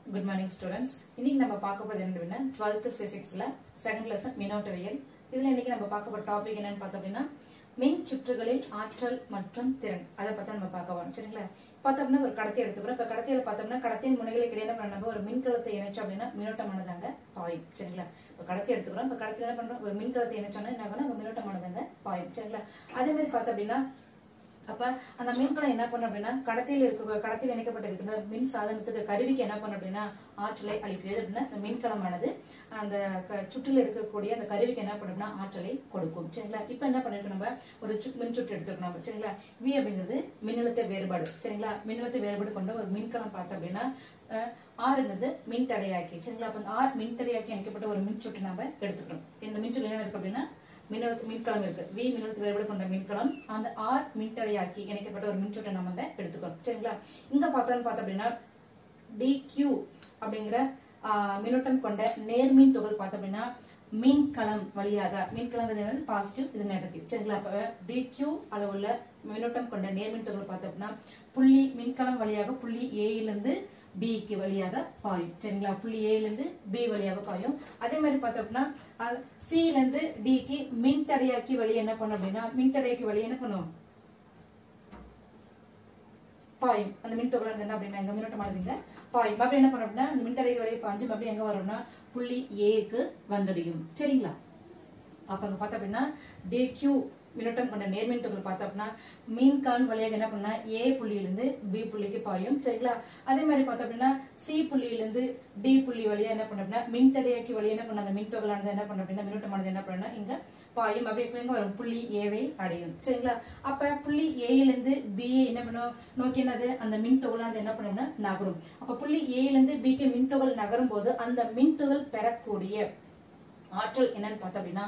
Good morning students இன்னைக்கு நம்ம பார்க்க போறது என்ன டுவெல்த் பிசிக்ஸ்ல செகண்ட் லெசன் மின்னோட்டவியல் இதுல இன்னைக்கு நம்ம பார்க்க போற டாபிக் என்னன்னு பார்த்தோம் அப்படின்னா மின் சுற்றுகளில் ஆற்றல் மற்றும் திறன் அதை பத்தி நம்ம பார்க்க வரோம் சரிங்களா பார்த்தோம்னா ஒரு கடத்தி எடுத்துக்கிறோம் இப்ப கடத்தியில பார்த்தோம்னா கடத்தியின் முனைகளுக்கு இடையில என்ன நம்ம ஒரு மின்கலத்தை இணைச்சோம் அப்படின்னா மின்னோட்டமானதாங்க பாயும் சரிங்களா இப்ப கடத்தி எடுத்துக்கிறோம் இப்ப கடத்தியில என்ன பண்றோம் ஒரு மின்கலத்தை இணைச்சோம்னா என்ன ஆகும்னா அங்க மின்னோட்டமானதாங்க பாயும் சரிங்களா அதே மாதிரி பார்த்தோம் அப்படின்னா அப்ப அந்த மின்கலம் என்ன பண்ணும் அப்படின்னா கடத்தியில் இருக்க கடத்தியில் இணைக்கப்பட்டிருக்கிற மின் சாதனத்துக்கு கருவிக்கு என்ன பண்ணும் அப்படின்னா ஆற்றலை அளிக்கும் எது அப்படின்னா இந்த மின்கலமானது அந்த க- சுற்றில இருக்கக்கூடிய அந்த கருவிக்கு என்ன பண்ணும்னா ஆற்றலை கொடுக்கும் சரிங்களா இப்ப என்ன பண்ணிருக்கோம் நம்ம ஒரு சு- மின் சுற்று எடுத்துருக்கோம் நம்ம சரிங்களா வி அப்படிங்கிறது மின்னழுத்த வேறுபாடு சரிங்களா மின்னழுத்த வேறுபாடு கொண்ட ஒரு மின்கலம் பார்த்தோம் அப்படின்னா அஹ், ஆறுங்கிறது மின் தடையாக்கி சரிங்களா அப்ப இந்த ஆர் மின் தடையாக்கி இணைக்கப்பட்ட ஒரு மின் சுற்று நாம எடுத்துக்கிறோம் இந்த மின் சுற்று என்ன இருக்கு அப்படின்னா மின்னழுத்த மின்கலம் இருக்கு வி மின்னழுத்த வேறுபாடு கொண்ட மின்கலம் அந்த ஆர் மின்தடையாக்கி இணைக்கப்பட்ட ஒரு மின்சுற்றை நம்ம இங்க எடுத்துக்கிறோம் சரிங்களா இங்க பார்த்தோம்னு பார்த்தோம் அப்படின்னா dq அப்படிங்கிற ஆஹ், மின்னூட்டம் கொண்ட நேர்மின் துகள் பார்த்தோம் அப்படின்னா மின்கலம் வழியாக மின்கலங்கிறது என்னது பாசிட்டிவ் இது நெகட்டிவ் சரிங்களா அப்ப dq அளவுள்ள மின்னூட்டம் கொண்ட நேர்மின் துகள் பார்த்தோம் அப்படின்னா புள்ளி மின்கலம் வழியாக புள்ளி A ல இருந்து B க்கு வழியாக பாயும் சரிங்களா புள்ளி A ல இருந்து B வழியாக பாயும் அதே மாதிரி பார்த்தோம் அப்படின்னா அது C ல இருந்து D க்கு மின்தடையாக்கி வழி என்ன பண்ணும் அப்படின்னா மின்தடையாக்கி வழி என்ன பண்ணும் பாயும் அந்த மின் துகள் என்ன அப்படின்னா எங்க மின்னோட்டமானதுங்க பாயும் அப்படி என்ன பண்ணும் அப்படின்னா அந்த மின்தடைக்கு வழியை பாஞ்சு அப்படி எங்க வரும்னா புள்ளி ஏக்கு வந்தடையும் சரிங்களா அப்ப அங்க பார்த்தோம் அப்படின்னா DQ மின்னோட்டம் கொண்ட நேர்மின் துகள் பார்த்தோம் அப்படின்னா மின்கான் வழியாக என்ன பண்ணா ஏ புள்ளியிலிருந்து பி புள்ளிக்கு பாயும் சரிங்களா அதே மாதிரி பார்த்தோம் அப்படின்னா சி புள்ளியிலிருந்து டி புள்ளி வழியா என்ன பண்ண அப்படின்னா மின்தடையாக்கி வழியா என்ன பண்ண அந்த மின் துகளானது என்ன பண்ண அப்படின்னா மின்னோட்டமானது என்ன பண்ணா இங்க பாயும் அப்படி இப்ப எங்க வரும் புள்ளி ஏவை அடையும் சரிங்களா அப்ப புள்ளி ஏல இருந்து பி என்ன பண்ணும் நோக்கி என்னது அந்த மின் துகளானது என்ன பண்ணும்னா நகரும் அப்ப புள்ளி ஏல இருந்து பிக்கு மின் துகள் நகரும் போது அந்த மின் துகள் பெறக்கூடிய ஆற்றல் என்னன்னு பார்த்தோம் அப்படின்னா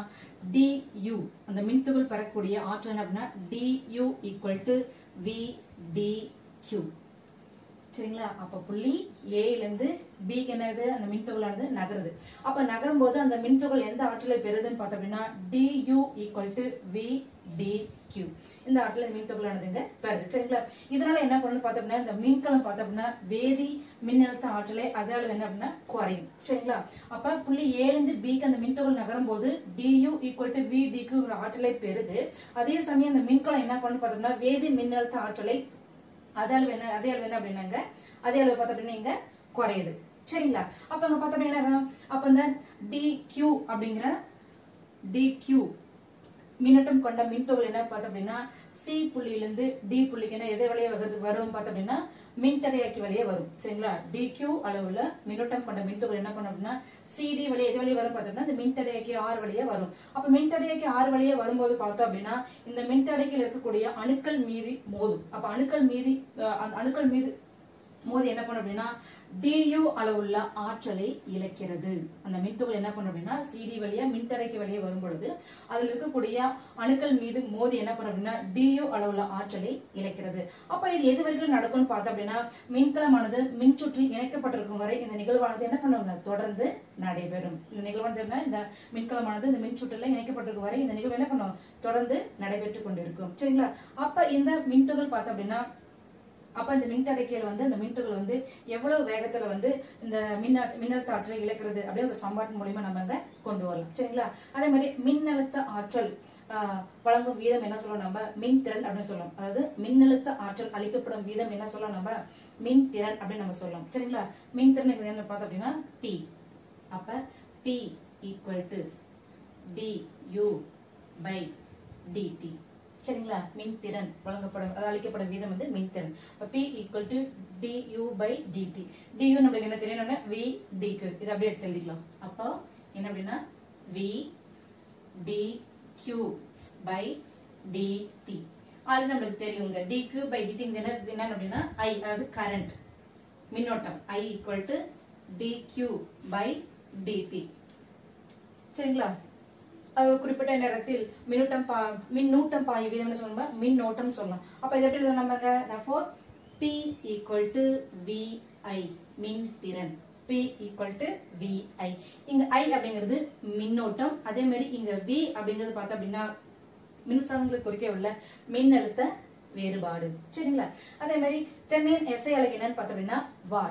du அந்த மின்துகள் பெறக்கூடிய ஆற்றல் என்ன அப்படின்னா du equal to V D Q சரிங்களா அப்ப புள்ளி A ல இருந்து B க்கு என்னது அந்த மின்துகளானது நகருது அப்ப நகரும் போது அந்த மின்துகள் எந்த ஆற்றலை பெறுதுன்னு பார்த்தோம் அப்படின்னா du equal to V D Q இந்த ஆற்றலை மின்துகளானது இங்க பெறுது சரிங்களா இதனால என்ன பண்ணணும் பார்த்தோம் அப்படின்னா இந்த மின்கலம் பார்த்தோம் அப்படின்னா வேதி மின்னழுத்த ஆற்றலை அதனால என்ன அப்படின்னா குறையும் சரிங்களா அப்ப புள்ளி A ல இருந்து B க்கு அந்த மின்துகள் நகரும் போது du equal to V D Q ஆற்றலை பெறுது அதே சமயம் அந்த மின்கலம் என்ன பண்ணணும் பார்த்தோம்னா வேதி மின்னழுத்த ஆற்றலை அதே அளவு என்ன அதே அளவு என்ன அப்படின்னாங்க அதே அளவு பார்த்தோம் அப்படின்னா இங்க குறையுது சரிங்களா அப்ப அங்க பார்த்தோம் அப்படின்னா என்ன ஆகும்? அப்ப இந்த dq அப்படிங்கிற dq மின்னோட்டம் கொண்ட மின்துகள் என்ன பார்த்தோம் அப்படின்னா சி புள்ளியிலிருந்து டி புள்ளிக்கு என்ன எதை வழியா வருது வரும் பார்த்தோம் அப்படின்னா மின்தடையாக்கி வழியே வரும் சரிங்களா dq அளவுல மின்னோட்டம் கொண்ட மின்துகள் என்ன பண்ணும் அப்படின்னா சிடி வழியா எது வழியா வரும் பார்த்தோம்னா இந்த மின்தடையாக்கி ஆறு வழியா வரும் அப்ப மின்தடையாக்கி ஆறு வழியா வரும்போது பார்த்தோம் அப்படின்னா இந்த மின்தடைக்கில் இருக்கக்கூடிய அணுக்கள் மீது மோதும் அப்ப அணுக்கள் மீது அஹ், அந்த அணுக்கள் மீது மோதி என்ன பண்ணும் அப்படின்னா du அளவுள்ள ஆற்றலை இழக்கிறது அந்த மின்துகள் என்ன பண்ணும் அப்படின்னா சிடி வழியா மின்தடைக்கு வழியா வரும் பொழுது அதுல இருக்கக்கூடிய அணுக்கள் மீது மோதி என்ன பண்ணும் அப்படின்னா du அளவுள்ள ஆற்றலை இழக்கிறது அப்ப இது எது வரைக்கும் நடக்கும்னு பார்த்தோம் அப்படின்னா மின்கலமானது மின்சுற்றில் இணைக்கப்பட்டிருக்கும் வரை இந்த நிகழ்வானது என்ன பண்ணுவாங்க தொடர்ந்து நடைபெறும் இந்த நிகழ்வானது என்ன இந்த மின்கலமானது இந்த மின்சுற்றில் இணைக்கப்பட்டிருக்கும் வரை இந்த நிகழ்வு என்ன பண்ணும் தொடர்ந்து நடைபெற்று கொண்டிருக்கும் சரிங்களா அப்ப இந்த மின்துகள் பார்த்தோம் அப்படின்னா அப்ப இந்த மின்தடைக்கியல் வந்து இந்த மின்துகள் வந்து எவ்வளவு வேகத்துல வந்து இந்த மின்ன மின்னழுத்த ஆற்றலை இழக்கிறது அப்படியே ஒரு சம்பாட்டு மூலியமா நம்ம இங்க கொண்டு வரலாம் சரிங்களா அதே மாதிரி மின்னழுத்த ஆற்றல் ஆஹ், வழங்கும் வீதம் என்ன சொல்லலாம் நம்ம மின் திறன் அப்படின்னு சொல்லலாம் அதாவது மின்னழுத்த ஆற்றல் அளிக்கப்படும் வீதம் என்ன சொல்லலாம் நம்ம மின் திறன் அப்படின்னு நம்ம சொல்லலாம் சரிங்களா மின் திறன் இங்க என்ன பார்த்தோம் அப்படின்னா P அப்ப P equal to D U by DT சரிங்களா மின்திறன் வழங்கப்படும் அது அளிக்கப்படும் வீதம் வந்து மின்திறன் அப்ப P equal to du by DT du நம்மளுக்கு என்ன தெரியணும்னா V dq இது அப்படியே எடுத்து எழுதிக்கலாம் அப்போ என்ன அப்படின்னா V dq பை dt அது நம்மளுக்கு தெரியுங்க dq பை dt ங்கிறது என்ன இது என்ன அப்படின்னா I அதாவது கரண்ட் மின்னோட்டம் I equal to dq by dt சரிங்களா அது ஒரு குறிப்பிட்ட நேரத்தில் மின்னூட்டம் பா மின்னூட்டம் பாயும் வீதம் என்ன சொல்லணும் மின்னோட்டம் சொல்லலாம் அப்ப இது எப்படி எழுதணும் நம்ம therefore P equal to VI மின் திறன் P equal to VI இங்க I அப்படிங்கிறது மின்னோட்டம் அதே மாதிரி இங்க V அப்படிங்கிறது பார்த்தோம் அப்படின்னா மின்சாரங்களுக்கு குறிக்க உள்ள மின்னழுத்த வேறுபாடு சரிங்களா அதே மாதிரி தென்னையின் எஸ்ஐ அலகு என்னன்னு பார்த்தோம் அப்படின்னா வாட்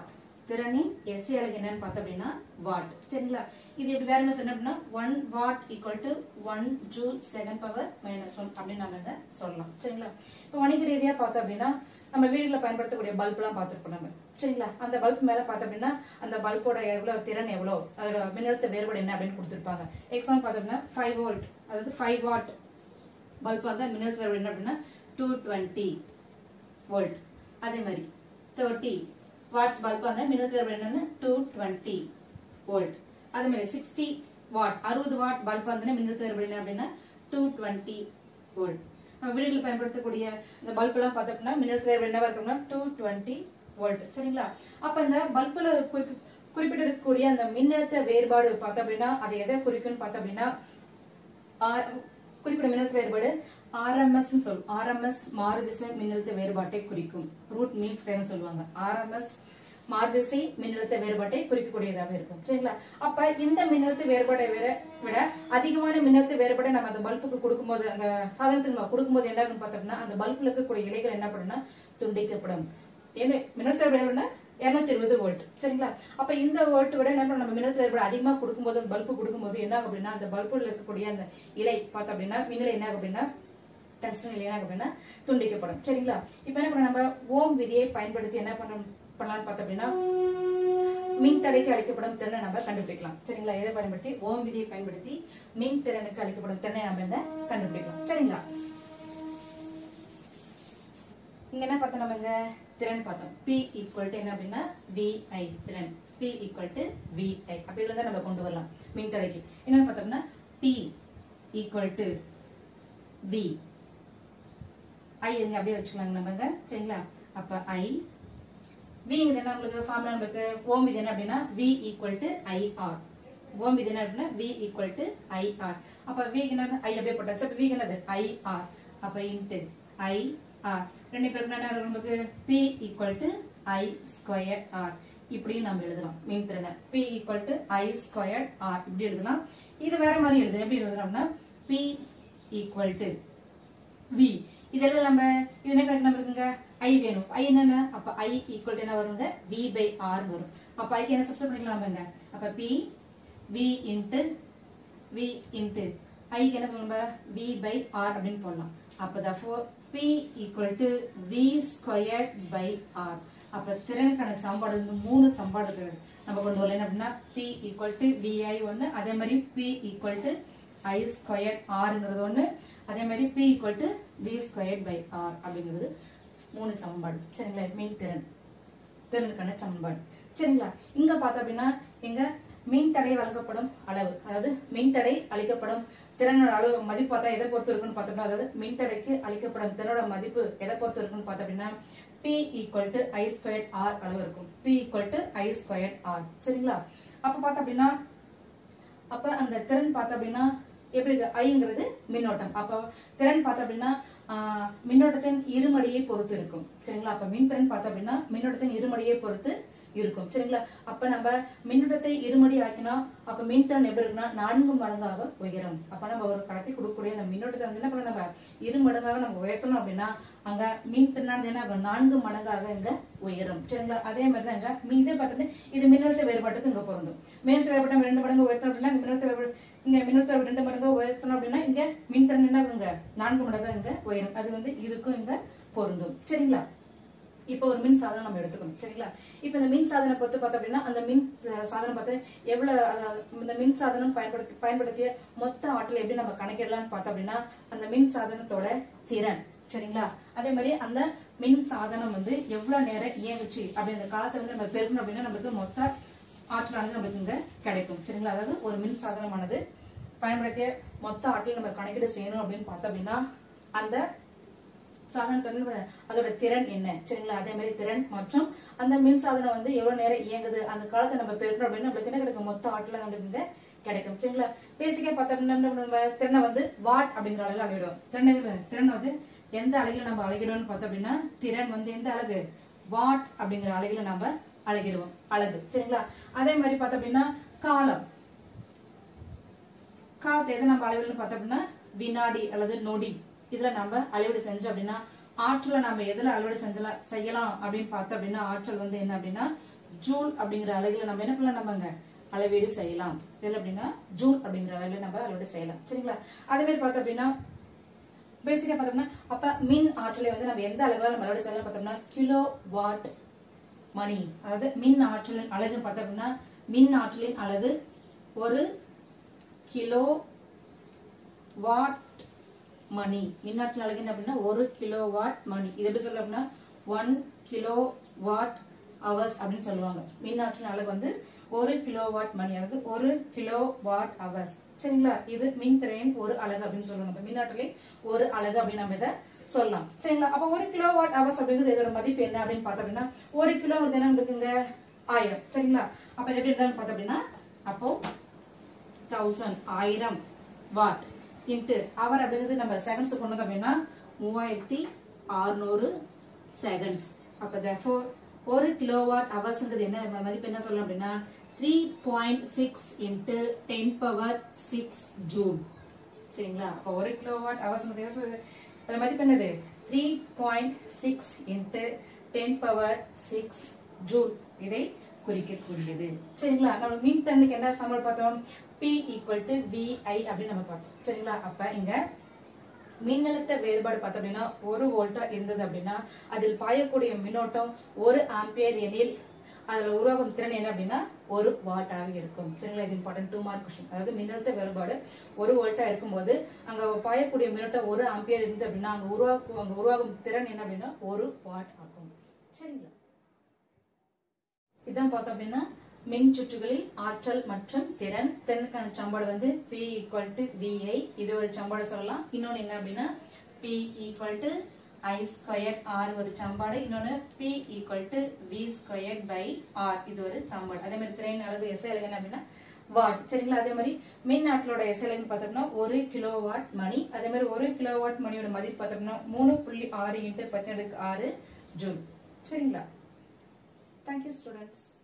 திறனின் எஸ்ஐ அலகு என்னன்னு பார்த்தோம் அப்படின்னா வாட் சரிங்களா இது எப்படி வேற என்ன சொன்ன அப்படின்னா one watt equal to one joule second power minus one அப்படின்னு நம்ம இதை சொல்லலாம் சரிங்களா இப்போ வணிக ரீதியா பார்த்தோம் அப்படின்னா நம்ம வீடுல பயன்படுத்தக்கூடிய பல்ப் எல்லாம் பார்த்துருப்போம் நம்ம சரிங்களா அந்த பல்ப் மேல பார்த்தோம் அப்படின்னா அந்த பல்போட எவ்வளவு திறன் எவ்வளவு அதோட மின்னழுத்த வேறுபாடு என்ன அப்படின்னு கொடுத்துருப்பாங்க எக்ஸாம்பிள் பார்த்தோம்னா ஃபைவ் வோல்ட் அதாவது ஃபைவ் வாட் பல்ப் வந்து மின்னழுத்த வேறுபாடு என்ன அப்படின்னா டூ டுவெண்ட்டி வோல்ட் அதே மாதிரி தேர்ட்டி வாட்ஸ் பல்ப் வந்து மின்னழுத்த வேறுபாடு என்னன்னு டூ டுவெண்ட்டி வோல்ட் அதே மாதிரி சிக்ஸ்டி வாட் அறுபது வாட் பல்ப் வந்து மின்னழுத்த வேறுபாடு என்ன அப்படின்னா டூ டுவெண்ட்டி வோல்ட் நம்ம வீடுகளில் பயன்படுத்தக்கூடிய இந்த பல்ப் எல்லாம் பார்த்தோம்னா மின்னழுத்த வேறுபாடு என்னவா இருக்கும்னா டூ டுவெண்ட்டி வோல்ட் சரிங்களா அப்ப இந்த பல்புல குறிப்பிட்டிருக்கக்கூடிய அந்த மின்னழுத்த வேறுபாடு பார்த்தோம் அப்படின்னா அது எதை குறிக்கும்னு பார்த்தோம் அப்படின்னா ஆர்- குறிப்பிட்ட மின்னழுத்த வேறுபாடு ஆர்எம்எஸ் சொல்லும் ஆர்எம்எஸ் மாறுதிசை மின்னழுத்த வேறுபாட்டை குறிக்கும் ரூட் மீன்ஸ் சொல்லுவாங்க ஆர்எம்எஸ் மாறுதிசை மின்னழுத்த வேறுபாட்டை குறிக்கக்கூடியதாக இருக்கும் சரிங்களா அப்ப இந்த மின்னழுத்த வேறுபாடை விட விட அதிகமான மின்னழுத்த வேறுபாடை நம்ம அந்த பல்புக்கு கொடுக்கும்போது அந்த சாதனத்துக்கு நம்ம கொடுக்கும்போது என்ன ஆகும்னு பார்த்தோம்னா அந்த பல்புல இருக்கக்கூடிய இலைகள் என்ன பண்ணும்னா துண்டிக்கப்படும் ஏன்னா மின்னழுத்த வேறுபாடுனா இருநூத்தி இருபது வோல்ட் சரிங்களா அப்ப இந்த வோல்ட் விட என்ன பண்ணணும், நம்ம மின்னழுத்த வேறுபாடு அதிகமா கொடுக்கும்போது பல்பு கொடுக்கும்போது என்ன ஆகும் அப்படின்னா அந்த பல்புல இருக்கக்கூடிய அந்த இலை பார்த்தோம் அப்படின்னா மின்னலை என்ன ஆகும் அப்படின்னா டங்ஸ்டன் இலை என்ன ஆகும் அப்படின்னா துண்டிக்கப்படும் சரிங்களா இப்ப என்ன பண்ண நம்ம ஓம் விதியை பயன்படுத்தி என்ன பண்ண பண்ணலாம்னு பார்த்தோம் அப்படின்னா மின் தடைக்கு அளிக்கப்படும் திறனை நம்ம கண்டுபிடிக்கலாம் சரிங்களா எதை பயன்படுத்தி ஓம் விதியை பயன்படுத்தி மின் திறனுக்கு அளிக்கப்படும் திறனை நம்ம என்ன கண்டுபிடிக்கலாம் சரிங்களா இங்க என்ன பார்த்தோம் நம்ம இங்க திறன் பார்த்தோம் P ஈக்குவல் டு என்ன அப்படின்னா VI திறன் P ஈக்குவல் டு VI அப்ப இதுல தான் நம்ம கொண்டு வரலாம் மின்தடைக்கு என்னன்னு பார்த்தோம்னா P equal to V I இருங்க அப்படியே வச்சுக்கலாங்க நம்ம இங்க சரிங்களா அப்ப I V இது என்ன நம்மளுக்கு ஃபார்முலா நம்மளுக்கு ஓம் இது என்ன அப்படின்னா V equal to IR ohm இது என்ன அப்படின்னா V ஈக்குவல் டு IR அப்ப V க்கு என்ன I அப்படியே போட்டாச்சு அப்ப V க்கு என்னது IR அப்ப இன்ட்டு IR ரெண்டு பேருக்கு என்ன வரும் நமக்கு P equal to I square R இப்படியும் நம்ம எழுதலாம் மின்திறனை P equal to I square R இப்படி எழுதலாம் இது வேற மாதிரி எழுதுறோம் எப்படி எழுதுறோம்னா P ஈக்குவல் டு V இதெல்லாம் நம்ம இது என்ன கரெக்ட் நம்ம இருக்குங்க I வேணும் I என்னென்ன அப்ப I ஈக்குவல் டு என்ன வருங்க V பை R வரும் அப்ப I க்கு என்ன சப்ஸ்டிட் பண்ணிக்கலாம் நம்ம அப்ப P V into V into I க்கு என்ன நம்ம V பை R அப்படின்னு போடலாம் அப்ப therefore P equal to V square by R அப்ப திறனுக்கான சமன்பாடு வந்து மூணு சமன்பாடுகள் நம்ம கொண்டு வரலாம் என்ன அப்படின்னா P ஈக்குவல் டு VI ஒன்னு அதே மாதிரி P equal to I square ஆர்ங்கிறது ஒண்ணு அதே மாதிரி P equal to V square by R அப்படிங்கிறது மூணு சமன்பாடு சரிங்களா மீன் திறன் திறனுக்கான சமன்பாடு சரிங்களா இங்க பார்த்தோம் அப்படின்னா எங்க மின் தடை வழங்கப்படும் அளவு அதாவது மின் தடை அளிக்கப்படும் திறனோட அளவு மதிப்பு பார்த்தா எதை பொறுத்து இருக்குன்னு பார்த்தோம்னா அதாவது மின் தடைக்கு அளிக்கப்படும் திறனோட மதிப்பு எதை பொறுத்து இருக்குன்னு பார்த்தோம் அப்படின்னா P equal to I square R அளவு இருக்கும் P equal to I square R சரிங்களா அப்ப பார்த்தோம் அப்படின்னா அப்ப அந்த திறன் பார்த்தோம் அப்படின்னா எப்படி இருக்கு ஐங்கிறது மின்னோட்டம் அப்போ திறன் பார்த்தோம் அப்படின்னா ஆஹ், மின்னோட்டத்தின் இருமடியை பொறுத்து இருக்கும் சரிங்களா அப்ப மின்திறன் பார்த்தோம் அப்படின்னா மின்னோட்டத்தின் இருமடியை பொறுத்து இருக்கும் சரிங்களா அப்ப நம்ம மின்னோட்டத்தை இருமடி ஆக்கினா அப்ப மின்திறன் எப்படி இருக்குன்னா நான்கு மடங்காக உயரும் அப்ப நம்ம ஒரு கடத்தி கொடுக்கக்கூடிய அந்த மின்னோட்டத்தை வந்து என்ன பண்ண நம்ம இரு மடங்காக நம்ம உயர்த்தணும் அப்படின்னா அங்க மின்திறனானது என்ன ஆகும்? நான்கு மடங்காக இங்க உயரும் சரிங்களா அதே மாதிரி தான் இங்க மீ- இதே பார்த்துட்டு இது மின்னழுத்த வேறுபாட்டுக்கு இங்க பொருந்தும் மின்னழுத்த வேறுபாடு நம்ம ரெண்டு மடங்கு உயர்த்தணும் அப்படின்னா இங்க மின்னழுத்த வேறுபாடு இங்க மின்னழுத்த வேறுபாடு ரெண்டு மடங்கு உயர்த்தணும் அப்படின்னா இங்க மின்திறன் என்ன ஆகுங்க நான்கு மடங்கு இங்க உயரும் அது வந்து இதுக்கும் இங்க பொருந்தும் சரிங்களா இப்போ ஒரு மின் சாதனம் நம்ம எடுத்துக்கணும் சரிங்களா இப்போ இந்த மின் சாதனை பொறுத்து பார்த்தோம் அப்படின்னா அந்த மின் அஹ், சாதனம் பார்த்து எவ்வளவு அதாவது இந்த மின் சாதனம் பயன்படுத்தி பயன்படுத்திய மொத்த ஆற்றல் எப்படி நம்ம கணக்கிடலாம்னு பார்த்தோம் அப்படின்னா அந்த மின் சாதனத்தோட திறன் சரிங்களா அதே மாதிரி அந்த மின் சாதனம் வந்து எவ்வளவு நேரம் இயங்குச்சு அப்படின்ற காலத்தை வந்து நம்ம பெருக்கணும் அப்படின்னா நமக்கு மொத்த ஆற்றலானது நம்மளுக்கு இங்க கிடைக்கும் சரிங்களா அதாவது ஒரு மின் சாதனமானது பயன்படுத்திய மொத்த ஆற்றல் நம்ம கணக்கீடு செய்யணும் அப்படின்னு பார்த்தோம் அப்படின்னா அந்த சாதனத்தோட அதோட திறன் என்ன சரிங்களா அதே மாதிரி திறன் மற்றும் அந்த மின் சாதனம் வந்து எவ்வளவு நேரம் இயங்குது அந்த காலத்தை நம்ம பெருக்கணும் அப்படின்னு நம்மளுக்கு என்ன கிடைக்கும் மொத்த ஆற்றல நம்மளுக்கு இங்க கிடைக்கும் சரிங்களா பேசிக்கா பார்த்தோம்னா நம்ம திறனை வந்து வாட் அப்படிங்கிற அளவில் அளவிடுவோம் திறன் எது? திறன் வந்து எந்த அழகில நம்ம அழகிடுவோம்னு பார்த்தோம் அப்படின்னா திறன் வந்து எந்த அழகு வாட் அப்படிங்கிற அழகில நம்ம அழகிடுவோம் அழகு சரிங்களா அதே மாதிரி பார்த்தோம் அப்படின்னா காலம் காலத்தை எதை நம்ம அளவிடணும் பார்த்தோம் அப்படின்னா வினாடி அல்லது நொடி இதுல நம்ம அளவீடு செஞ்சோம் அப்படின்னா ஆற்றலை நம்ம எதுல அளவீடு செஞ்சலாம் செய்யலாம் அப்படின்னு பார்த்தோம் அப்படின்னா ஆற்றல் வந்து என்ன அப்படின்னா ஜூல் அப்படிங்கிற அலகுல நம்ம என்ன பண்ணலாம் நம்மங்க அளவீடு செய்யலாம் இதில் அப்படின்னா ஜூல் அப்படிங்கிற அளவில் நம்ம அளவீடு செய்யலாம் சரிங்களா அதே மாதிரி பார்த்தோம் அப்படின்னா பேசிக்கா பார்த்தோம்னா அப்ப மின் ஆற்றலை வந்து நம்ம எந்த அளவுல நம்ம அளவீடு செய்யலாம் பார்த்தோம்னா கிலோ வாட் மணி அதாவது மின் ஆற்றலின் அலகுன்னு பார்த்தோம்னா மின் ஆற்றலின் அலகு ஒரு கிலோ வாட் மணி மின்னாற்றல் அலகு என்ன அப்படின்னா ஒரு கிலோ வாட் மணி இது எப்படி சொல்ல அப்படின்னா ஒன் கிலோ வாட் ஹவர்ஸ் அப்படின்னு சொல்லுவாங்க மின்னாற்றல் அலகு வந்து ஒரு கிலோ வாட் மணி அதாவது ஒரு கிலோ வாட் ஹவர்ஸ் சரிங்களா இது மின் திறனின் ஒரு அலகு அப்படின்னு சொல்லுவாங்க அப்ப மின்னாற்றலின் ஒரு அலகு அப்படின்னு நம்ம இதை சொல்லலாம் சரிங்களா அப்ப ஒரு கிலோ வாட் ஹவர்ஸ் அப்படிங்கிறது இதோட மதிப்பு என்ன அப்படின்னு பார்த்தோம் அப்படின்னா ஒரு கிலோ வந்து என்ன இருக்குங்க ஆயிரம் சரிங்களா அப்ப இது எப்படி இருந்தாலும் பார்த்தோம் அப்படின்னா அப்போ தௌசண்ட் ஆயிரம் வாட் இன்ட்டு அவர் அப்படிங்கிறது நம்ம செகண்ட்ஸ் கொண்டு வந்தோம் அப்படின்னா மூவாயிரத்தி அறுநூறு செகண்ட்ஸ் அப்ப therefore ஒரு கிலோவாட் ஹவர்ஸ்ங்கிறது என்ன மதிப்பு என்ன சொல்லலாம் அப்படின்னா three point six into ten power six joule சரிங்களா அப்போ ஒரு கிலோவாட் ஹவர்ஸ் அது மதிப்பு என்னது three point six into ten power six joule இதை குறிக்கக்கூடியது சரிங்களா நம்ம மின் தண்ணுக்கு என்ன சமல் பார்த்தோம் P ஈக்குவல் டு VI அப்படின்னு நம்ம பார்த்தோம் சரிங்களா அப்ப இங்க மின்னழுத்த வேறுபாடு பார்த்தோம் அப்படின்னா ஒரு வோல்ட்டா இருந்தது அப்படின்னா அதில் பாயக்கூடிய மின்னோட்டம் ஒரு ஆம்பியர் எனில் அதுல உருவாகும் திறன் என்ன அப்படின்னா ஒரு வாட்டாக இருக்கும் சரிங்களா இது இம்பார்ட்டன்ட் டூ மார்க் கொஸ்டின் அதாவது மின்னழுத்த வேறுபாடு ஒரு வோல்ட்டா இருக்கும்போது அங்க பாயக்கூடிய மின்னோட்டம் ஒரு ஆம்பியர் இருந்தது அப்படின்னா அங்க உருவாக்கும் அங்க உருவாகும் திறன் என்ன அப்படின்னா ஒரு வாட் ஆகும் சரிங்களா இதான் பார்த்தோம் அப்படின்னா மின் சுற்றுகளில் ஆற்றல் மற்றும் திறன் திறனுக்கான சம்பாடு வந்து P ஈக்குவல் டு VI இது ஒரு சம்பாடு சொல்லலாம் இன்னொன்னு என்ன அப்படின்னா P equal to I square R ஒரு சம்பாடு இன்னொன்னு P equal to V square by R இது ஒரு சம்பாடு அதே மாதிரி திறன் அளவு எஸ் அளவு என்ன அப்படின்னா வாட் சரிங்களா அதே மாதிரி மின் ஆற்றலோட எஸ் அளவுன்னு பார்த்தோம்னா ஒரு கிலோ வாட் மணி அதே மாதிரி ஒரு கிலோ வாட் மணியோட மதிப்பு பார்த்தோம்னா மூணு புள்ளி ஆறு இன்ட்டு பத்தெண்டுக்கு ஆறு ஜூல் சரிங்களா தேங்க்யூ ஸ்டூடெண்ட்ஸ்